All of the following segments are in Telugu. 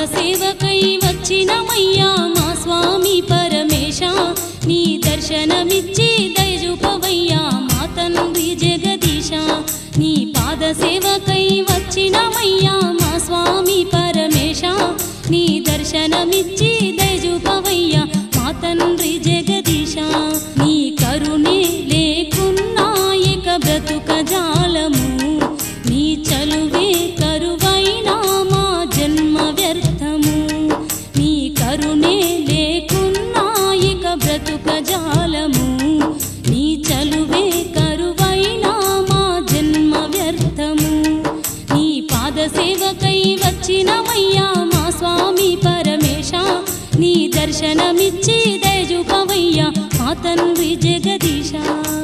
సేవకై వచ్చినమయ్యా మా స్వామి పరమేశ నీ దర్శనమిచ్చి దయజూపవయ్యా మా తండ్రి జగదీశ నీ పాద సేవకై వచ్చినమయ్యా మా స్వామి పరమేశ నీ దర్శనమిచ్చి దయజూపవయ్యా మా తండ్రి జగదీశ నీ కరుణే లేకున్నా ఇక బ్రతుక జాలము నీ చలువే కరువైనా మా జన్మ వ్యర్థము నీ కరుణే లేకున్నా ఇక బ్రతుక జాలము నీ చలువే కరువైనా మా జన్మ వ్యర్థము నీ పాద సేవకై వచ్చినమయ్యా మా స్వామి పరమేశ నీ దర్శనమిచ్చి దయజూపవయ్యా మా తండ్రి జగదీశ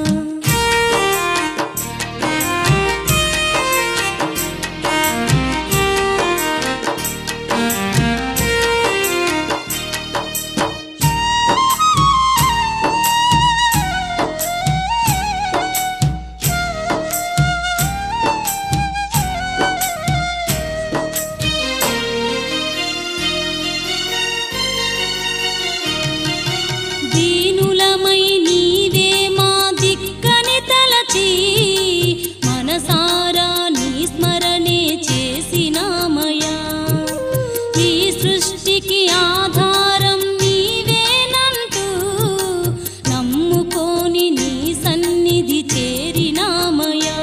దీనులమై నీవే మా దిక్కని తలచి మనసారా నీ స్మరణే చేసినామయా ఈ సృష్టికి ఆధారం నీవేనంటూ నమ్ముకోని నీ సన్నిధి చేరినామయా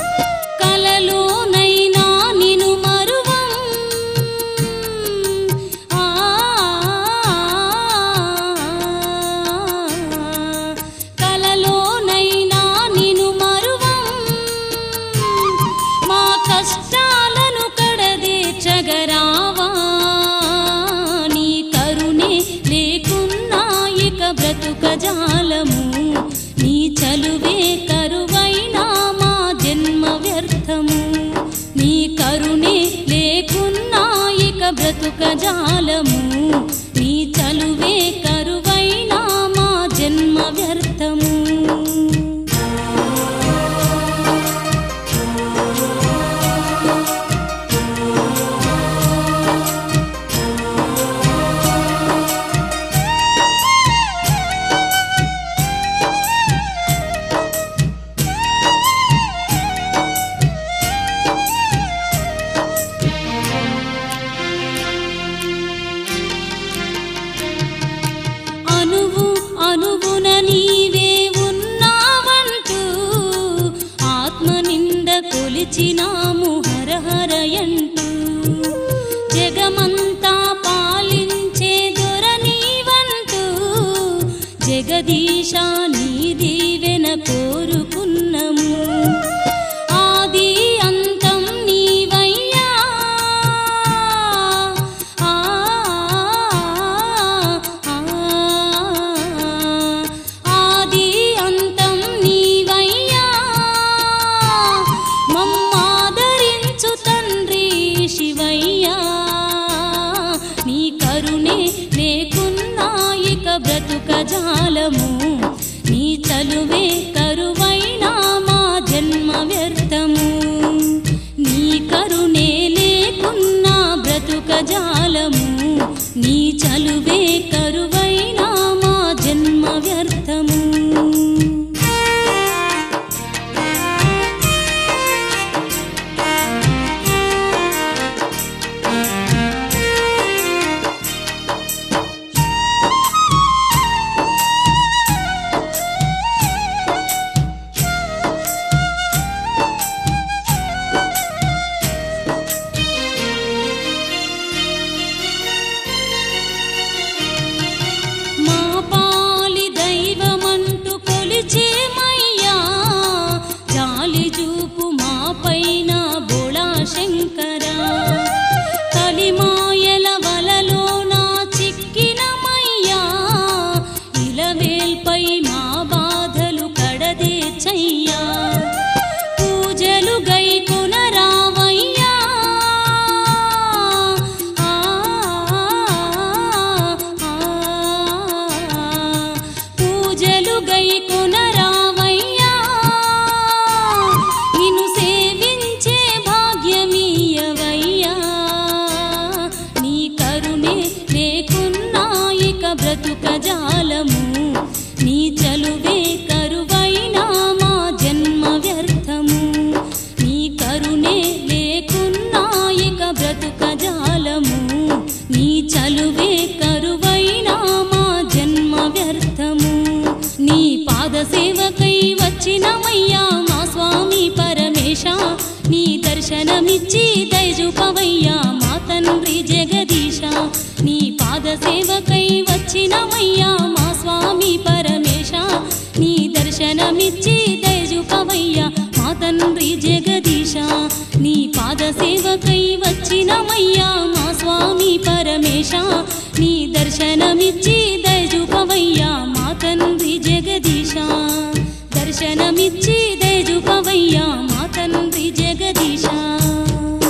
కలలోనైనా నిను మరువం ఆ కలలోనైనా నిను మరువం మా కష్టాలను కడదేర్చగరావా నీ కరుణే లేకున్నా ఇక బ్రతుక జాలము నీ చలువే కరువైనా మా జన్మ వ్యర్థము నీ కరుణే లేకున్నా ఇక బ్రతుక జాలము నీ చలువే కరువైనా మా జన్మ వ్యర్థము అనువు అనువున నీవే ఉన్నావంటూ ఆత్మ నింద కొలిచినాము హరహరయంటూ జగమంతా పాలించే దొర నీవంటూ జగదీశ నీ దీవెన కోరుకున్నము ఆది అంతం నీవయ్యా ఆ ఆది అంతం నీవయ్యా మమ్మాదరించు తండ్రి శివయ్యా నీ కరుణే లేకున్నా ఇక బ్రతుక జాలము నీ చలువే కరువైనా మా జన్మ వ్యర్థము నీ కరుణే లేకున్నా బ్రతుక జాలము నీ చలువే కరువైనా మా జన్మ వ్యర్థము సేవకై వచ్చినమయ్యా మా స్వామి పరమేశ నీ దర్శనమిచ్చి దయజుపవయ్యా మా తండ్రి జగదీశ నీ పాద సేవకై వచ్చినమయ్యా మా స్వామి పరమేశ నీ దర్శనమిచ్చి దయజుపవయ్యా మా తండ్రి జగదీశ నీ పాద సేవకై వచ్చినమయ్యా మా స్వామి పరమేశ నీ దర్శనమిచ్చి దయజుపవయ్యా మా తండ్రి జగదీశ దర్శనమిచ్చి దయజుపవయ్యా మా తండ్రి జగదీశ